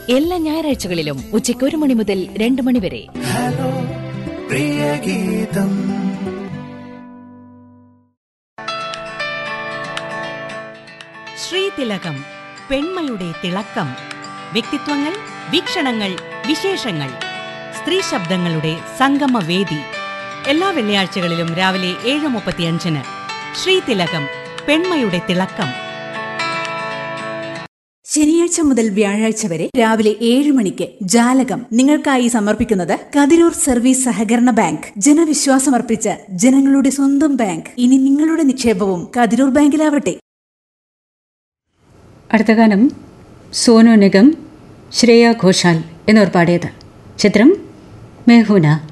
എല്ലാ ഞായറാഴ്ചകളിലും ഉച്ചയ്ക്ക് ഒരു മണി മുതൽ രണ്ട് മണി വരെ ഹലോ പ്രിയ ഗീതം ശ്രീതിലകം പെൺമയുടെ തിളക്കം വ്യക്തിത്വങ്ങൾ വീക്ഷണങ്ങൾ വിശേഷങ്ങൾ സ്ത്രീ ശബ്ദങ്ങളുടെ സംഗമവേദി എല്ലാ വെള്ളിയാഴ്ചകളിലും രാവിലെ ഏഴ് മുപ്പത്തിയഞ്ചിന് ശ്രീതിലകം പെൺമയുടെ തിളക്കം ശനിയാഴ്ച മുതൽ വ്യാഴാഴ്ച വരെ രാവിലെ ഏഴ് മണിക്ക് ജാലകം നിങ്ങൾക്കായി സമർപ്പിക്കുന്നത് കതിരൂർ സർവീസ് സഹകരണ ബാങ്ക് ജനവിശ്വാസമർപ്പിച്ച ജനങ്ങളുടെ സ്വന്തം ബാങ്ക് ഇനി നിങ്ങളുടെ നിക്ഷേപവും കതിരൂർ ബാങ്കിലാവട്ടെ അടുത്ത ഗാനം സോനു നിഗം ശ്രേയ ഘോഷാൽ എന്നിവർ പാടിയത് ചിത്രം മേഹൂന